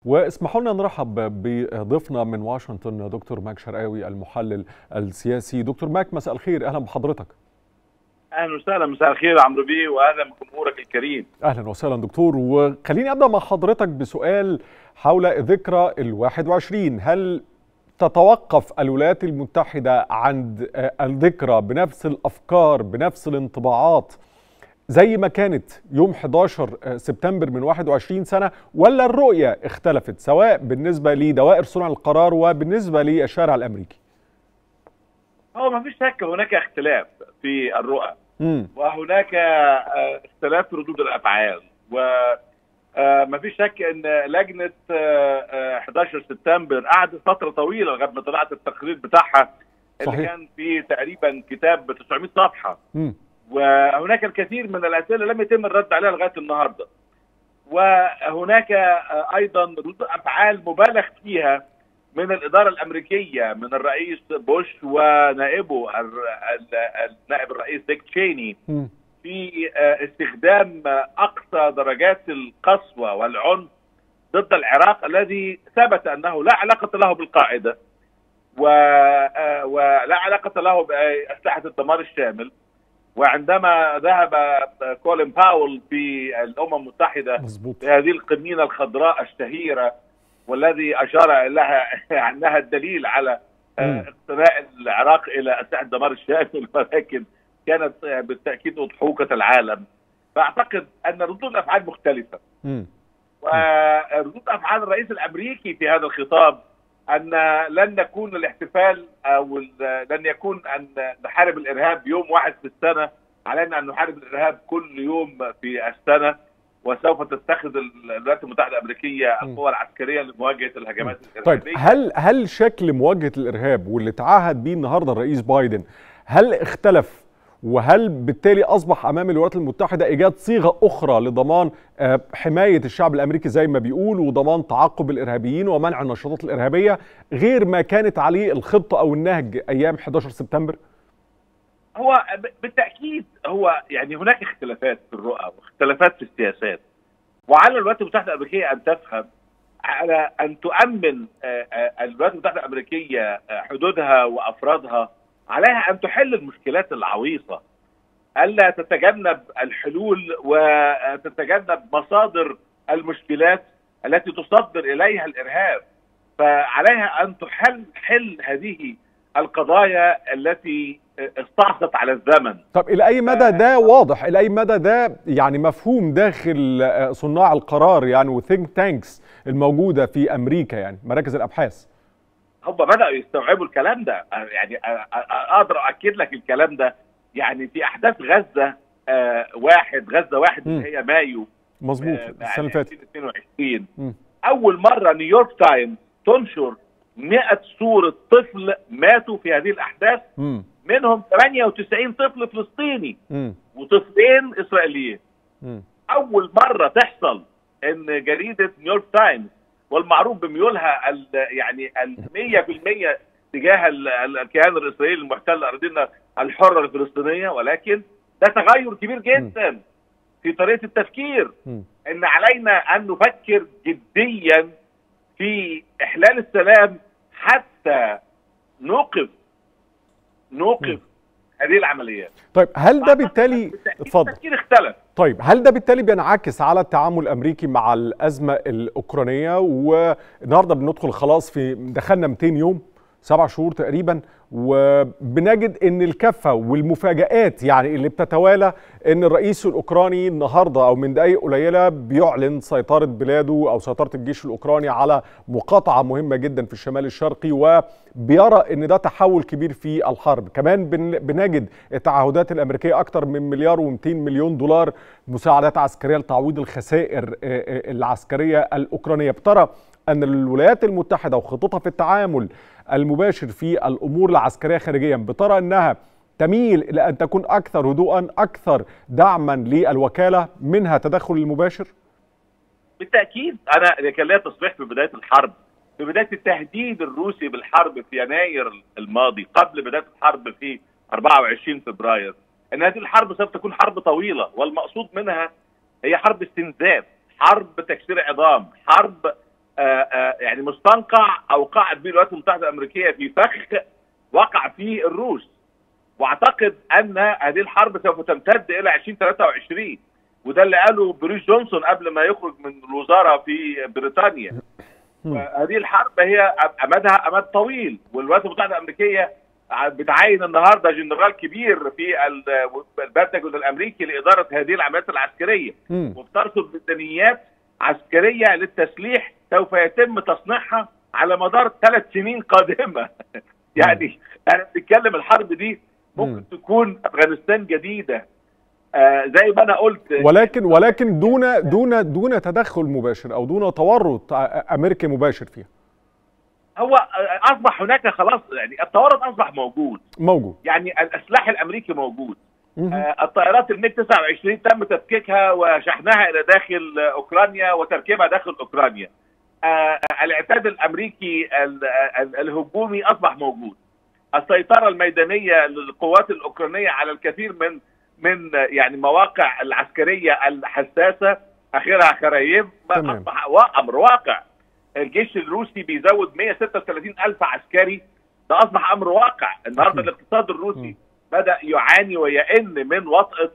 واسمحوا لنا نرحب بضيفنا من واشنطن دكتور ماك شرقاوي المحلل السياسي دكتور ماك مساء الخير اهلا بحضرتك اهلا وسهلا مساء الخير يا عمرو بيه واهلا بجمهورك الكريم اهلا وسهلا دكتور وخليني ابدا مع حضرتك بسؤال حول ذكرى ال 21 هل تتوقف الولايات المتحده عند الذكرى بنفس الافكار بنفس الانطباعات زي ما كانت يوم 11 سبتمبر من 21 سنه ولا الرؤيه اختلفت سواء بالنسبه لدوائر صنع القرار وبالنسبه للشارع الامريكي؟ هو ما فيش شك هناك اختلاف في الرؤى مم. وهناك اختلاف في ردود الافعال و ما فيش شك ان لجنه 11 سبتمبر قعدت فتره طويله لغايه ما طلعت التقرير بتاعها اللي صحيح. كان فيه تقريبا كتاب 900 صفحه مم. وهناك الكثير من الاسئله لم يتم الرد عليها لغايه النهارده وهناك ايضا ردود افعال مبالغ فيها من الاداره الامريكيه من الرئيس بوش ونائبه النائب الرئيس ديك تشيني مم. في استخدام اقصى درجات القسوه والعنف ضد العراق الذي ثبت انه لا علاقه له بالقاعده و... ولا علاقه له باسلحه الدمار الشامل وعندما ذهب كولين باول في الامم المتحده مظبوط بهذه القنينه الخضراء الشهيره والذي اشار لها انها الدليل على مم. اقتناء العراق الى اسلحه الدمار الشامل ولكن كانت بالتاكيد اضحوكه العالم فاعتقد ان ردود الافعال مختلفه مم. وردود افعال الرئيس الامريكي في هذا الخطاب ان لن نكون الاحتفال او ال- لن يكون ان نحارب الارهاب يوم واحد في السنه علينا ان نحارب الارهاب كل يوم في السنه وسوف تتخذ الولايات المتحده الامريكيه م. القوى العسكريه لمواجهه الهجمات طيب الارهابيه هل هل شكل مواجهه الارهاب واللي تعهد بيه النهارده الرئيس بايدن هل اختلف وهل بالتالي اصبح امام الولايات المتحده ايجاد صيغه اخرى لضمان آه، حمايه الشعب الامريكي زي ما بيقول وضمان تعقب الارهابيين ومنع النشاطات الارهابيه غير ما كانت عليه الخطه او النهج ايام 11 سبتمبر؟ هو ب- بالتاكيد هو يعني هناك اختلافات في الرؤى واختلافات في السياسات وعلى الولايات المتحده الامريكيه ان تفهم على ان تؤمن آه، آه، الولايات المتحده الامريكيه آه، حدودها وافرادها عليها ان تحل المشكلات العويصه الا تتجنب الحلول وتتجنب مصادر المشكلات التي تصدر اليها الارهاب فعليها ان تحل حل هذه القضايا التي استعصت على الزمن طب الى اي مدى ده واضح الى اي مدى ده يعني مفهوم داخل آه، صناع القرار يعني وثينك تانكس الموجوده في امريكا يعني مراكز الابحاث هم بداوا يستوعبوا الكلام ده يعني أ- أ- اقدر اؤكد لك الكلام ده يعني في احداث غزه آه، واحد غزه واحد مم. اللي هي مايو مظبوط آه، السنه اللي فاتت 2022 مم. اول مره نيويورك تايمز تنشر 100 صوره طفل ماتوا في هذه الاحداث مم. منهم 98 طفل فلسطيني مم. وطفلين اسرائيليين مم. اول مره تحصل ان جريده نيويورك تايمز والمعروف بميولها ال يعني ال 100% تجاه ال- ال- الكيان الاسرائيلي المحتل ارضنا الحره الفلسطينيه ولكن ده تغير كبير جدا في طريقه التفكير مم. ان علينا ان نفكر جديا في احلال السلام حتى نوقف نوقف هذه العمليات طيب هل ده بالتالي بالتأكيد اتفضل التفكير اختلف طيب هل ده بالتالي بينعكس على التعامل الامريكي مع الازمه الاوكرانيه والنهارده بندخل خلاص في دخلنا 200 يوم سبع شهور تقريبا وبنجد ان الكفه والمفاجات يعني اللي بتتوالى ان الرئيس الاوكراني النهارده او من دقائق قليله بيعلن سيطره بلاده او سيطره الجيش الاوكراني على مقاطعه مهمه جدا في الشمال الشرقي وبيرى ان ده تحول كبير في الحرب كمان بن- بنجد التعهدات الامريكيه اكثر من مليار و200 مليون دولار مساعدات عسكريه لتعويض الخسائر آه، آه، العسكريه الاوكرانيه بترى ان الولايات المتحده وخطتها في التعامل المباشر في الامور العسكريه خارجيا بترى انها تميل الى ان تكون اكثر هدوءا اكثر دعما للوكاله منها تدخل المباشر بالتاكيد انا كان ليا تصريح في بدايه الحرب في بدايه التهديد الروسي بالحرب في يناير الماضي قبل بدايه الحرب في 24 فبراير ان هذه الحرب سوف تكون حرب طويله والمقصود منها هي حرب استنزاف حرب تكسير عظام حرب يعني مستنقع اوقعت به الولايات المتحده الامريكيه في فخ وقع فيه الروس واعتقد ان هذه الحرب سوف تمتد الى 2023 وده اللي قاله بوريس جونسون قبل ما يخرج من الوزاره في بريطانيا هذه الحرب هي امدها امد طويل والولايات المتحده الامريكيه بتعين النهارده جنرال كبير في البنتاجون الامريكي لاداره هذه العمليات العسكريه وبترصد ميزانيات عسكريه للتسليح سوف يتم تصنيعها على مدار ثلاث سنين قادمه يعني انا بنتكلم الحرب دي ممكن تكون افغانستان جديده آه زي ما انا قلت ولكن ولكن دون دون دون تدخل مباشر او دون تورط امريكي مباشر فيها هو اصبح هناك خلاص يعني التورط اصبح موجود موجود يعني السلاح الامريكي موجود آه الطائرات الميج 29 تم تفكيكها وشحنها الى داخل اوكرانيا وتركيبها داخل اوكرانيا آه الاعتاد الامريكي الهجومي اصبح موجود السيطره الميدانيه للقوات الاوكرانيه على الكثير من من يعني مواقع العسكريه الحساسه اخرها خرايف اصبح امر واقع الجيش الروسي بيزود 136 الف عسكري ده اصبح امر واقع النهارده الاقتصاد الروسي بدا يعاني ويئن من وطأة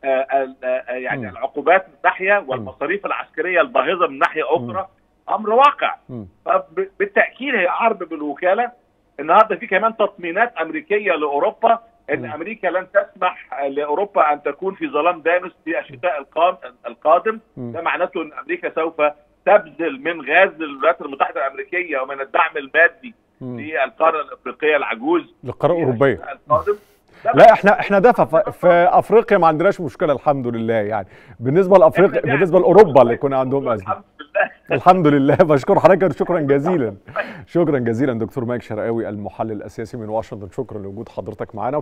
يعني العقوبات من ناحيه والمصاريف العسكريه الباهظه من ناحيه اخرى امر واقع بالتاكيد هي حرب بالوكاله النهارده في كمان تطمينات امريكيه لاوروبا ان م. امريكا لن تسمح لاوروبا ان تكون في ظلام دامس في الشتاء القادم م. ده معناته ان امريكا سوف تبذل من غاز الولايات المتحده الامريكيه ومن الدعم المادي للقاره الافريقيه العجوز للقاره الاوروبيه القادم لا احنا احنا ده في افريقيا ما عندناش مشكله الحمد لله يعني بالنسبه لافريقيا بالنسبه لاوروبا اللي كنا عندهم ازمه الحمد لله بشكر حضرتك شكرا جزيلا شكرا جزيلا دكتور مايك شرقاوي المحلل الاساسي من واشنطن شكرا لوجود حضرتك معانا